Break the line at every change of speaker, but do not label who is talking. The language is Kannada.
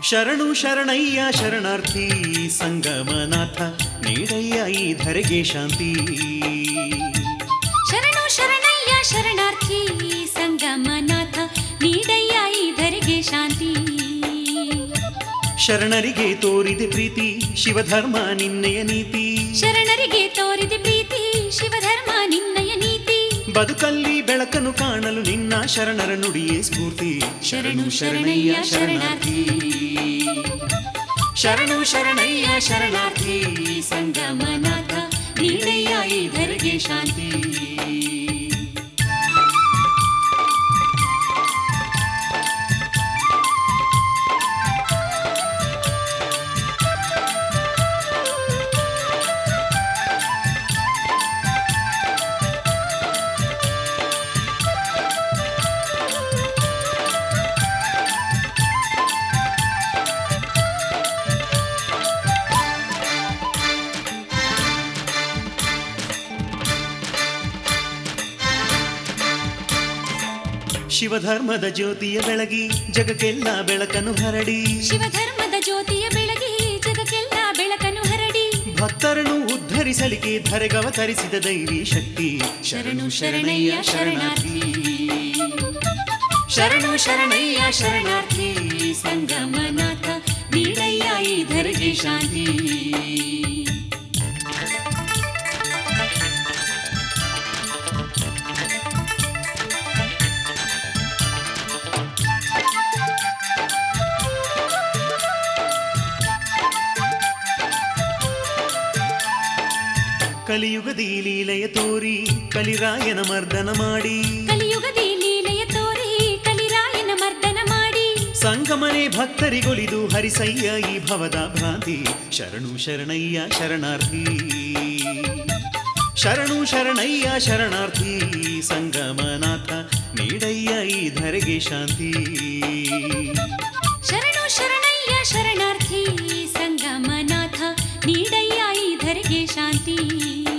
ಶರಣು ಶರಣಯ್ಯ ಶರಣಾರ್ಥಿ ಸಂಗಮನಾಥ ನೀಡಯ್ಯ ಈ ಧರೆಗೆ ಶಾಂತಿ
ಶರಣು ಶರಣಯ್ಯ ಶರಣಾರ್ಥಿ ಸಂಗಮನಾಥ ನೀಡಯ್ಯ ಈ ಧರೆಗೆ ಶಾಂತಿ
ಶರಣರಿಗೆ ತೋರಿದೆ ಪ್ರೀತಿ ಶಿವಧರ್ಮ ನಿನ್ನೆಯ ನೀತಿ
ಶರಣರಿಗೆ ತೋರಿದ ಪ್ರೀತಿ ಶಿವಧರ್ಮ ನಿನ್ನಯ ನೀತಿ
ಬದುಕಲ್ಲಿ ಬೆಳಕನ್ನು ಕಾಣಲು ನಿನ್ನ ಶರಣರ ನುಡಿಯೇ ಸ್ಫೂರ್ತಿ
ಶರಣು ಶರಣಯ್ಯ ಶರಣಾರ್ಥಿ
ಶರಣು ಶರಣಯ್ಯ
ಶರಣಾರ್ಥಿ ಸಂಗಮನಾಥ ನೀಡಯ್ಯ ಈ ಧರೆಗೆ ಶಾಂತಿ
ಶಿವಧರ್ಮದ ಜ್ಯೋತಿಯ ಬೆಳಗಿ ಜಗಕ್ಕೆಲ್ಲ ಬೆಳಕನ್ನು ಹರಡಿ
ಶಿವಧರ್ಮದ ಜ್ಯೋತಿಯ ಬೆಳಗಿ ಜಗಕ್ಕೆಲ್ಲ ಬೆಳಕನ್ನು ಹರಡಿ
ಭಕ್ತರನ್ನು ಉದ್ಧರಿಸಲಿಕ್ಕೆ ಧರೆಗವತರಿಸಿದ ದೈವಿ ಶಕ್ತಿ
ಶರಣು ಶರಣಯ್ಯ ಶರಣಾರ್ಥಿ
ಶರಣು ಶರಣಯ್ಯ
ಶರಣಾರ್ಥಿ ಸಂಗಮನಾಥ ನೀಡಯ್ಯ ಈ ಧರೆಗೆ ಶಾಂತಿ
ಕಲಿಯುಗದಿ ಲೀಲೆಯ ತೋರಿ ಕಲಿರಾಯನ ಮರ್ದನ ಮಾಡಿ
ಕಲಿಯುಗದಿ ಲೀಲೆಯ ತೋರಿ ಕಲಿರಾಯನ ಮರ್ದನ ಮಾಡಿ
ಸಂಗಮನೆ ಭಕ್ತರಿಗೊಲಿದು ಹರಿಸಯ್ಯ ಈ ಭವದ ಭ್ರಾಂತಿ ಶರಣು ಶರಣಯ್ಯ ಶರಣಾರ್ಥಿ ಶರಣು ಶರಣಯ್ಯ ಶರಣಾರ್ಥಿ ಸಂಗಮನಾಥ ನೀಡಯ್ಯ ಈ ಧರೆಗೆ ಶಾಂತಿ
ಶರಣು ಶರಣಯ್ಯ ಶರಣಾರ್ಥಿ ಸಂಗಮನಾಥ ನೀಡಯ್ಯ ಈ ಧರೆಗೆ ಶಾಂತಿ